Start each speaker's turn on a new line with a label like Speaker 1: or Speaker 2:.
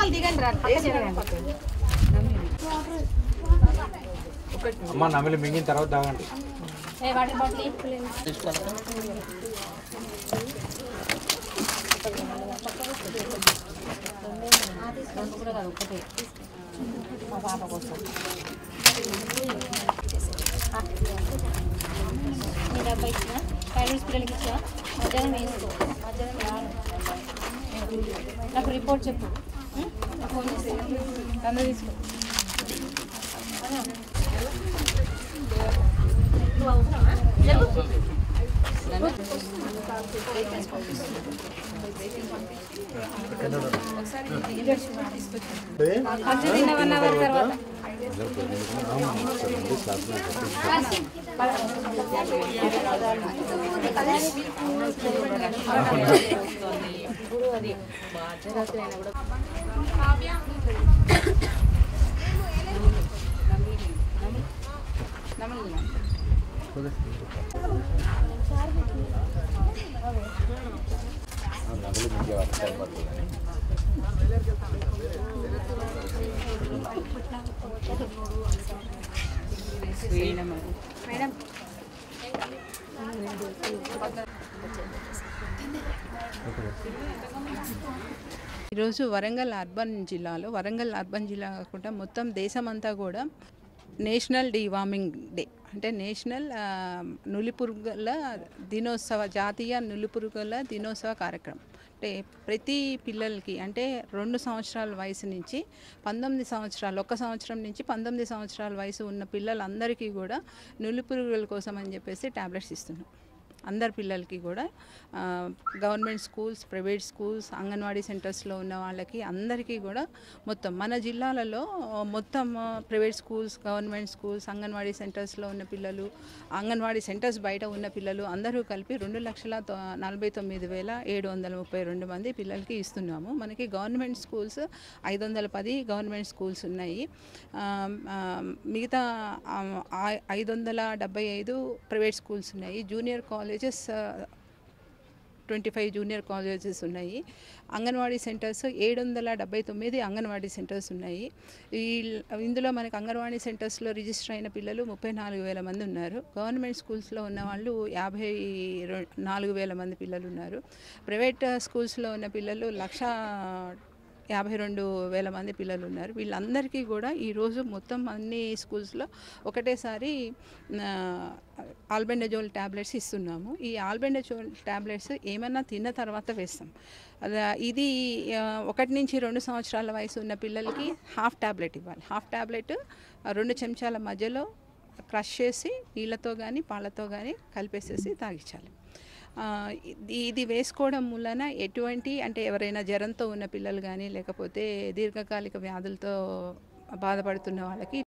Speaker 1: వాళ్ళు దిగండి రా పక్క జరగండి.
Speaker 2: అమ్మ నమిలి మింగిన తర్వాత తాగండి
Speaker 1: ఏ వాటర్ బాటిల్ ఇయ్యి. రెండు కూడా కాదు ఒకటే మా పాప కోసం నీ డబ్బా ఇచ్చిన ప్రైవేట్ పిల్లలకి ఇచ్చా మధ్యాహ్నం వేసుకో మధ్యాహ్నం రాను నాకు రిపోర్ట్ చెప్పు ఉం? నాకు ఫోన్ చేసి తొందర తీసుకో నువ్వు అవసరమా జరుగు. ఫస్ట్ తిన్న వన్ అవర్ తర్వాత
Speaker 2: నమిలి మింగే వరకు టైం పడుతుంది
Speaker 1: మేడం
Speaker 3: ఈరోజు వరంగల్ అర్బన్ జిల్లాలో వరంగల్ అర్బన్ జిల్లా కాకుండా మొత్తం దేశమంతా కూడా నేషనల్ డీవార్మింగ్ డే అంటే నేషనల్ ఆ, నులిపురుగుల దినోత్సవ జాతీయ నులిపురుగుల దినోత్సవ కార్యక్రమం అంటే ప్రతి పిల్లలకి అంటే రెండు సంవత్సరాల వయసు నుంచి పంతొమ్మిది సంవత్సరాలు ఒక సంవత్సరం నుంచి పంతొమ్మిది సంవత్సరాల వయసు ఉన్న పిల్లలందరికీ కూడా నులిపురుగుల కోసం అని చెప్పేసి ట్యాబ్లెట్స్ ఇస్తున్నాం అందరి పిల్లలకి కూడా ఆ, government schools private schools anganwadi సెంటర్స్లో ఉన్న వాళ్ళకి అందరికీ కూడా మొత్తం మన జిల్లాలలో మొత్తం ఆ, private schools government schools anganwadi సెంటర్స్లో ఉన్న పిల్లలు అంగన్వాడీ సెంటర్స్ బయట ఉన్న పిల్లలు అందరూ కలిపి రెండు లక్షల తొ- నలభై తొమ్మిది వేల ఏడు వందల ముప్పై రెండు మంది పిల్లలకి ఇస్తున్నాము మనకి గవర్నమెంట్ స్కూల్స్ ఐదు వందల పది గవర్నమెంట్ స్కూల్స్ ఉన్నాయి ఆ, ఆ, మిగతా ఆ, ఆ- ఐదు వందల డెబ్బై ఐదు ప్రైవేట్ స్కూల్స్ ఉన్నాయి junior colleges twenty five junior colleges ఉన్నాయి అంగన్వాడీ సెంటర్స్ ఏడు వందల డెబ్బై తొమ్మిది అంగన్వాడీ సెంటర్స్ ఉన్నాయి ఈ ఇందులో మనకి అంగన్వాడీ సెంటర్స్లో రిజిస్టర్ అయిన పిల్లలు ముప్పై నాలుగు వేల మంది ఉన్నారు గవర్నమెంట్ స్కూల్స్లో ఉన్న వాళ్ళు యాభై రె- నాలుగు వేల మంది పిల్లలు ఉన్నారు ప్రైవేట్ స్కూల్స్లో ఉన్న పిల్లలు లక్ష యాభై రెండు వేల మంది పిల్లలు ఉన్నారు వీళ్ళందరికీ కూడా ఈరోజు మొత్తం అన్ని స్కూల్స్లో ఒకటేసారి ఆ, ఆల్బెండజోల్ ట్యాబ్లెట్స్ ఇస్తున్నాము ఈ ఆల్బెండజోల్ ట్యాబ్లెట్స్ ఏమన్నా తిన్న తర్వాత వేస్తాం అలా ఇది ఆ, ఒకటి నుంచి రెండు సంవత్సరాల వయసు ఉన్న పిల్లలకి హాఫ్ ట్యాబ్లెట్ ఇవ్వాలి హాఫ్ ట్యాబ్లెట్ రెండు చెంచాల మధ్యలో క్రష్ చేసి నీళ్ళతో కానీ పాలతో కానీ కలిపేసేసి తాగించాలి ఆ, ఇది ఇది వేసుకోవడం మూలన ఎటువంటి అంటే ఎవరైనా జ్వరంతో ఉన్న పిల్లలు కానీ లేకపోతే దీర్ఘకాలిక వ్యాధులతో బాధపడుతున్న వాళ్ళకి